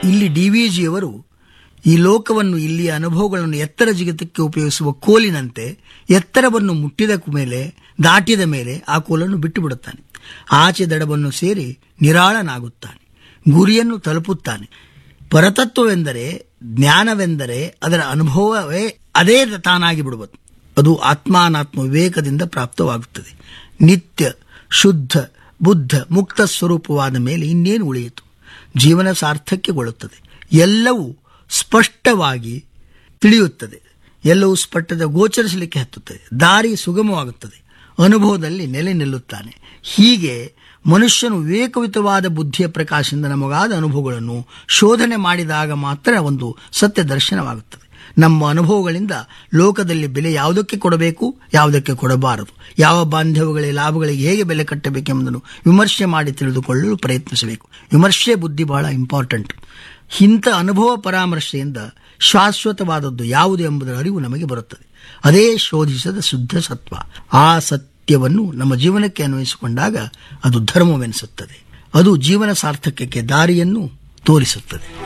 ಇಲ್ಲಿ D V ಜಿಯವರು ಈ ಲೋಕವನ್ನು ಇಲ್ಲಿಯ ಅನುಭವಗಳನ್ನು ಎತ್ತರ ಜಿಗತಕ್ಕೆ ಉಪಯೋಗಿಸುವ ಕೋಲಿನಂತೆ ಎತ್ತರವನ್ನು ಮುಟ್ಟಿದ ಮೇಲೆ ದಾಟಿದ ಮೇಲೆ ಆ ಕೋಲನ್ನು ಬಿಟ್ಟು ಬಿಡುತ್ತಾನೆ ಆಚೆ ದಡವನ್ನು ಸೇರಿ ನಿರಾಳನಾಗುತ್ತಾನೆ ಗುರಿಯನ್ನು ತಲುಪುತ್ತಾನೆ ಪರತತ್ವವೆಂದರೆ ಜ್ಞಾನವೆಂದರೆ ಅದರ ಅನುಭವವೇ ಅದೇ ತಾನಾಗಿ ಬಿಡುವುದು ಅದು ಆತ್ಮಾನಾತ್ಮ ವಿವೇಕದಿಂದ ಪ್ರಾಪ್ತವಾಗುತ್ತದೆ ನಿತ್ಯ ಶುದ್ಧ ಬುದ್ಧ ಮುಕ್ತ ಸ್ವರೂಪವಾದ ಮೇಲೆ ಇನ್ನೇನು ಉಳಿಯಿತು ಜೀವನ ಸಾರ್ಥಕ್ಯಗೊಳ್ಳುತ್ತದೆ ಎಲ್ಲವೂ ಸ್ಪಷ್ಟವಾಗಿ ತಿಳಿಯುತ್ತದೆ ಎಲ್ಲವೂ ಸ್ಪಷ್ಟದ ಗೋಚರಿಸಲಿಕ್ಕೆ ಹತ್ತುತ್ತದೆ ದಾರಿ ಸುಗಮವಾಗುತ್ತದೆ ಅನುಭವದಲ್ಲಿ ನೆಲೆ ನಿಲ್ಲುತ್ತಾನೆ ಹೀಗೆ ಮನುಷ್ಯನು ವಿವೇಕಯುತವಾದ ಬುದ್ಧಿಯ ಪ್ರಕಾಶದಿಂದ ನಮಗಾದ ಅನುಭವಗಳನ್ನು ಶೋಧನೆ ಮಾಡಿದಾಗ ಮಾತ್ರ ಒಂದು ಸತ್ಯ ದರ್ಶನವಾಗುತ್ತದೆ ನಮ್ಮ ಅನುಭವಗಳಿಂದ ಲೋಕದಲ್ಲಿ ಬೆಲೆ ಯಾವುದಕ್ಕೆ ಕೊಡಬೇಕು ಯಾವುದಕ್ಕೆ ಕೊಡಬಾರದು ಯಾವ ಬಾಂಧವ್ಯಗಳಿಗೆ ಲಾಭಗಳಿಗೆ ಹೇಗೆ ಬೆಲೆ ಕಟ್ಟಬೇಕೆಂಬುದನ್ನು ವಿಮರ್ಶೆ ಮಾಡಿ ತಿಳಿದುಕೊಳ್ಳಲು ಪ್ರಯತ್ನಿಸಬೇಕು ವಿಮರ್ಶೆ ಬುದ್ಧಿ ಬಹಳ ಇಂಪಾರ್ಟೆಂಟ್ ಇಂಥ ಅನುಭವ ಪರಾಮರ್ಶೆಯಿಂದ ಶಾಶ್ವತವಾದದ್ದು ಯಾವುದು ಎಂಬುದರ ಅರಿವು ನಮಗೆ ಬರುತ್ತದೆ ಅದೇ ಶೋಧಿಸದ ಶುದ್ಧ ಸತ್ವ ಆ ಸತ್ಯವನ್ನು ನಮ್ಮ ಜೀವನಕ್ಕೆ ಅನ್ವಯಿಸಿಕೊಂಡಾಗ ಅದು ಧರ್ಮವೆನಿಸುತ್ತದೆ ಅದು ಜೀವನ ಸಾರ್ಥಕ್ಯಕ್ಕೆ ದಾರಿಯನ್ನು ತೋರಿಸುತ್ತದೆ